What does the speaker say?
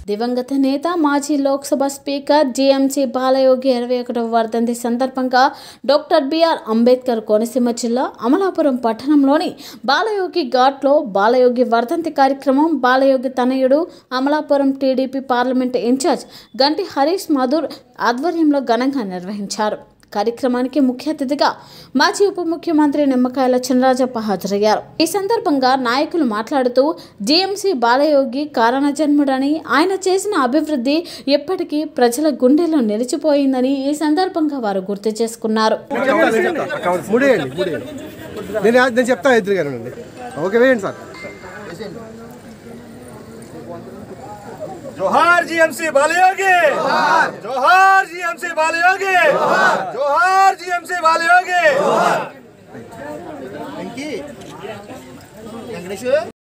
దివంగత నేత మాజీ లోక్సభ స్పీకర్ జీఎంసీ బాలయోగి ఇరవై ఒకటవ వర్ధంతి సందర్భంగా డాక్టర్ బిఆర్ అంబేద్కర్ కోనసీమ జిల్లా అమలాపురం పట్టణంలోని బాలయోగి ఘాట్లో బాలయోగి వర్ధంతి కార్యక్రమం బాలయోగి తనయుడు అమలాపురం టీడీపీ పార్లమెంట్ ఇన్ఛార్జ్ గంటి హరీష్ మధుర్ ఆధ్వర్యంలో ఘనంగా నిర్వహించారు కార్యక్రమానికి ముఖ్య అతిథిగా మాజీ ఉప ముఖ్యమంత్రి నిమ్మకాయల చినరాజప్ప హాజరయ్యారు ఈ సందర్భంగా నాయకులు మాట్లాడుతూ జీఎంసీ బాలయోగి కారణజన్ముడని ఆయన చేసిన అభివృద్ధి ఎప్పటికీ ప్రజల గుండెల్లో నిలిచిపోయిందని ఈ సందర్భంగా వారు గుర్తు చేసుకున్నారు చెప్తా, నేను చెప్తా. మూడేయండి మూడేయండి నేను నేను చెప్తా ఇద్దరు గారు అండి ఓకే వేయండి సార్ जोहार जीएमसी बालयोगी जोहार जीएमसी बालयोगी जोहार जीएमसी बालयोगी